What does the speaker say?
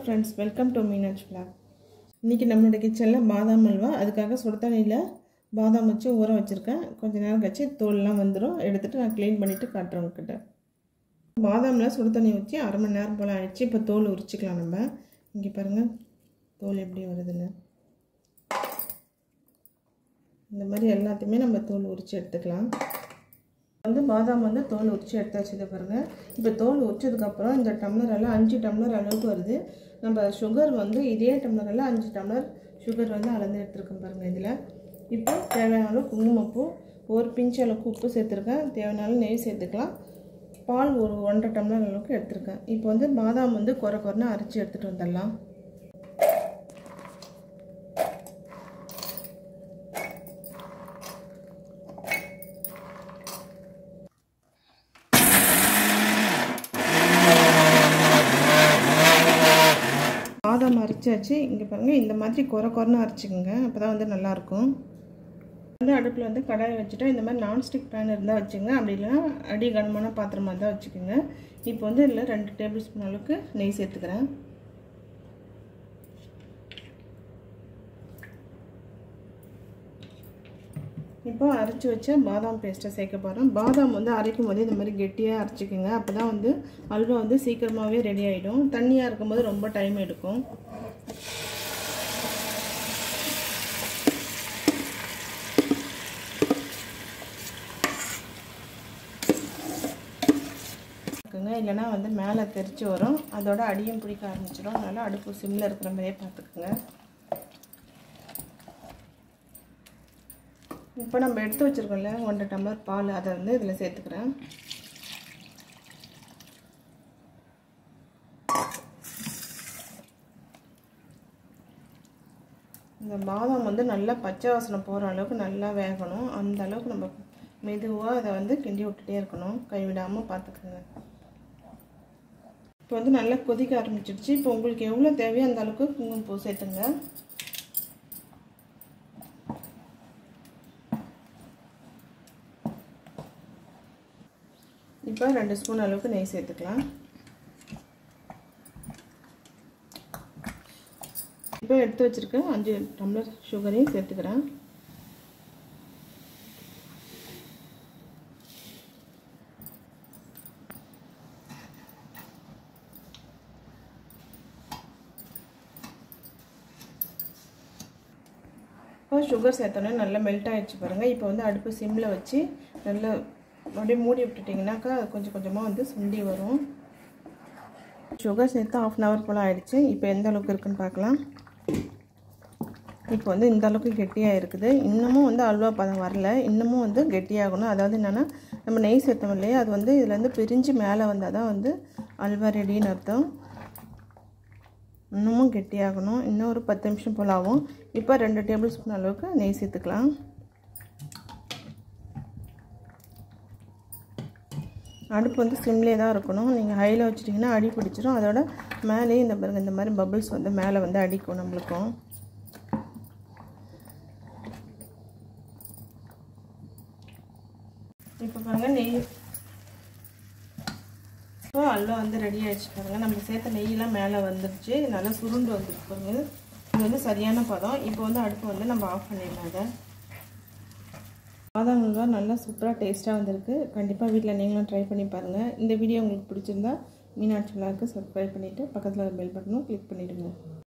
friends welcome to Meenakshi vlog இன்றைக்கி நம்மளோட கிச்சனில் பாதாம் அல்வா அதுக்காக சுடு தண்ணியில் பாதாம் வச்சு ஊற வச்சுருக்கேன் கொஞ்ச நேரம் கழிச்சு தோல்லாம் வந்துடும் எடுத்துகிட்டு நான் க்ளீன் பண்ணிவிட்டு காட்டுறேன் உங்ககிட்ட பாதாமில் சுடு தண்ணி ஊற்றி அரை மணி நேரம் போல் ஆயிடுச்சு இப்போ தோல் உரிச்சிக்கலாம் நம்ம இங்கே பாருங்கள் தோல் எப்படி வருதுன்னு இந்த மாதிரி எல்லாத்தையுமே நம்ம தோல் உரித்து எடுத்துக்கலாம் வந்து பாதாம் வந்து தோல் உரித்து எடுத்து வச்சது பாருங்கள் இப்போ தோல் உரிச்சதுக்கப்புறம் இந்த டம்ளர் எல்லாம் அஞ்சு டம்ளர் அளவுக்கு வருது நம்ம சுகர் வந்து இதே டம்ளரில் அஞ்சு டம்ளர் சுகர் வந்து அளந்து எடுத்துருக்கோம் பாருங்கள் இதில் இப்போ தேவையான அளவு குங்குமப்பூ ஒரு பிஞ்ச் அளவுக்கு உப்பு சேர்த்துருக்கேன் தேவையான அளவு நெய் சேர்த்துக்கலாம் பால் ஒரு ஒன்றரை டம்ளர் அளவுக்கு எடுத்திருக்கேன் இப்போ வந்து பாதாம் வந்து குறை குறைன்னு அரைச்சி எடுத்துகிட்டு வந்துடலாம் பாதாம் அரைச்சாச்சு இங்கே பாருங்கள் இந்த மாதிரி குறை குறைன்னு அரைச்சிக்கோங்க அப்போ தான் வந்து நல்லாயிருக்கும் வந்து அடுப்பில் வந்து கடாயை வச்சுட்டா இந்த மாதிரி நான்ஸ்டிக் பேன் இருந்தால் வச்சுங்க அப்படி இல்லைன்னா அடி கனமான பாத்திரமாக இருந்தால் வச்சுக்கோங்க இப்போ வந்து இதில் ரெண்டு டேபிள் ஸ்பூன் அளவுக்கு நெய் சேர்த்துக்கிறேன் இப்போ அரைச்சி வச்ச பாதாம் பேஸ்ட்டை சேர்க்க போகிறேன் பாதாம் வந்து அரைக்கும் போது இந்த மாதிரி கெட்டியாக அரைச்சிக்கோங்க அப்போ தான் வந்து அல்வா வந்து சீக்கிரமாகவே ரெடி ஆகிடும் தண்ணியாக இருக்கும்போது ரொம்ப டைம் எடுக்கும் இல்லைனா வந்து மேலே தெரிச்சு வரும் அதோட அடியும் பிடிக்க ஆரம்பிச்சிடும் அதனால் அடுப்பு சிம்மில் இருக்கிற மாதிரியே பார்த்துக்குங்க இப்போ நம்ம எடுத்து வச்சுருக்கோம்ல ஒன்றரை டம்ளர் பால் அதை வந்து இதில் சேர்த்துக்கிறேன் இந்த பாதாம் வந்து நல்லா பச்சை வாசனை போகிற அளவுக்கு நல்லா வேகணும் அந்த அளவுக்கு நம்ம மெதுவாக அதை வந்து கிண்டி விட்டுட்டே இருக்கணும் கைவிடாமல் பார்த்துக்குங்க இப்போ வந்து நல்லா கொதிக்க ஆரம்பிச்சிடுச்சு இப்போ உங்களுக்கு எவ்வளோ தேவையோ அந்த அளவுக்கு குங்குமப்பூ சேர்த்துங்க இப்போ ரெண்டு ஸ்பூன் அளவுக்கு நெய் சேர்த்துக்கலாம் இப்போ எடுத்து வச்சுருக்கேன் அஞ்சு டம்ளர் சுகரையும் சேர்த்துக்கிறேன் இப்போ சுகர் சேர்த்தோன்னே நல்லா மெல்ட் ஆகிடுச்சு பாருங்கள் இப்போ வந்து அடுப்பு சிம்மில் வச்சு நல்லா அப்படியே மூடி விட்டுட்டிங்கனாக்கா கொஞ்சம் கொஞ்சமாக வந்து சுண்டி வரும் சுகர் சேர்த்து ஆஃப் அன் ஹவர் போல் ஆகிடுச்சு இப்போ எந்த அளவுக்கு இருக்குன்னு பார்க்கலாம் இப்போ வந்து இந்த அளவுக்கு கெட்டியாக இருக்குது இன்னமும் வந்து அல்வா பதம் வரல இன்னமும் வந்து கெட்டியாகணும் அதாவது என்னென்னா நம்ம நெய் சேர்த்தோம் இல்லையா அது வந்து இதுலேருந்து பிரிஞ்சு மேலே வந்தால் தான் வந்து அல்வா ரெடின்னு அர்த்தம் இன்னமும் கெட்டியாகணும் இன்னும் ஒரு பத்து நிமிஷம் போல் ஆகும் இப்போ ரெண்டு டேபிள் ஸ்பூன் அளவுக்கு நெய் சேர்த்துக்கலாம் அடுப்பு வந்து ஸ்லிம்லேயே தான் இருக்கணும் நீங்கள் ஹையில் வச்சிட்டிங்கன்னா அடி பிடிச்சிரும் அதோட மேலேயே இந்த பாருங்க இந்த மாதிரி பபிள்ஸ் வந்து மேலே வந்து அடிக்கும் நம்மளுக்கும் இப்போ பாருங்கள் நெய் இப்போ அல்வா வந்து ரெடி ஆகிடுச்சு பாருங்கள் நம்ம சேர்த்த நெய்யெலாம் மேலே வந்துடுச்சு நல்லா சுருண்டு வந்துருக்கு பாருங்கள் இது வந்து சரியான பதம் இப்போ வந்து அடுப்பு வந்து நம்ம ஆஃப் பண்ணிடலாம் அதை பாதாம் அல்வா நல்லா சூப்பராக டேஸ்ட்டாக வந்திருக்கு கண்டிப்பாக வீட்டில் நீங்களும் ட்ரை பண்ணி பாருங்கள் இந்த வீடியோ உங்களுக்கு பிடிச்சிருந்தா மீனாட்சி விழாவுக்கு சப்ஸ்கிரைப் பண்ணிவிட்டு பக்கத்தில் ஒரு பெல் பட்டனும் கிளிக் பண்ணிவிடுங்க